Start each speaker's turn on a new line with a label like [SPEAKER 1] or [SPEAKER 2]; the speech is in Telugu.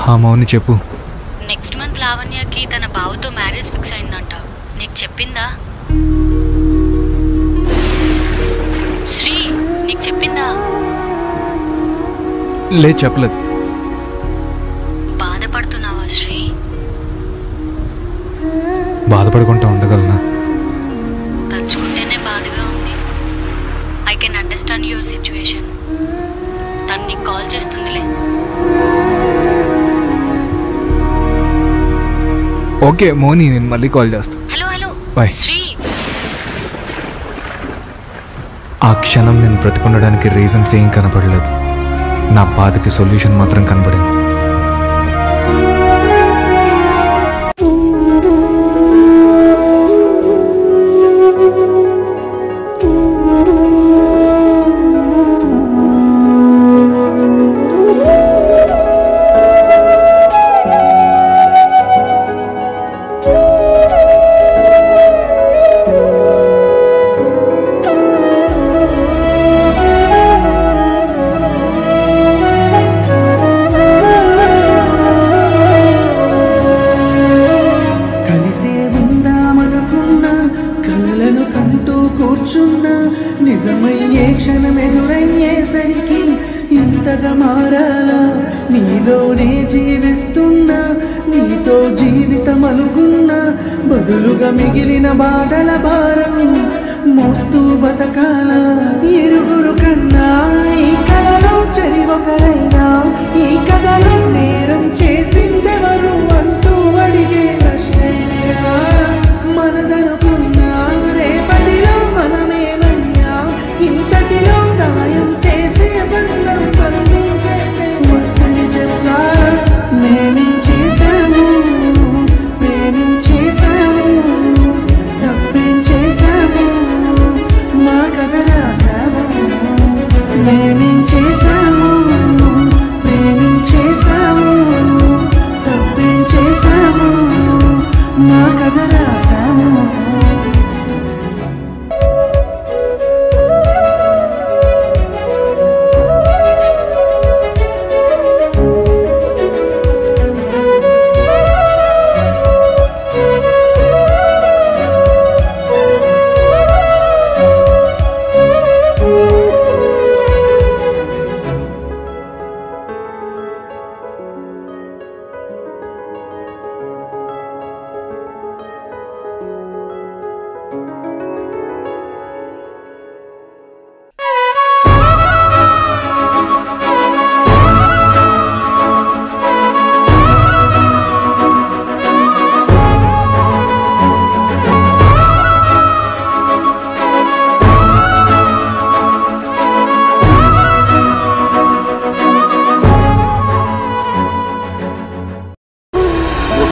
[SPEAKER 1] హా మౌని చెప్పు
[SPEAKER 2] నెక్స్ట్ మంత్ లావణ్యకి తన బావతో మ్యారేజ్ ఫిక్స్ అయిందంట నీకు చెప్పిందా శ్రీ నీకు చెప్పిందా
[SPEAKER 1] లే చెప్పలేదు
[SPEAKER 2] బాధపడుతున్నావా శ్రీ
[SPEAKER 1] బాధపడకుండా ఉండగలనా
[SPEAKER 2] తలుచుకుంటేనే బాధగా ఉంది I can understand your situation తను నీకు కాల్ చేస్తుందిలే
[SPEAKER 1] ఓకే మౌని నేను మళ్ళీ కాల్ చేస్తాను
[SPEAKER 2] హలో హలో
[SPEAKER 1] Bye.
[SPEAKER 2] శ్రీ
[SPEAKER 1] ఆ క్షణం నేను బ్రతికుండడానికి రీజన్స్ ఏం కనపడలేదు నా బాధకి సొల్యూషన్ మాత్రం కనపడింది
[SPEAKER 3] కలిసే ఉందామనుకున్నా కలలను కంటూ కూర్చున్నా నిజమయ్యే క్షణం ఎదురయ్యేసరికి ఇంతగా మారాలా నీలోనే జీవిస్తున్నా నీతో జీవితం అనుకున్నా బదులుగా మిగిలిన బాధల భారం మోస్తూ బతకాల ఇరుగురు కన్నా ఈ కలలో చెరి ఒకరై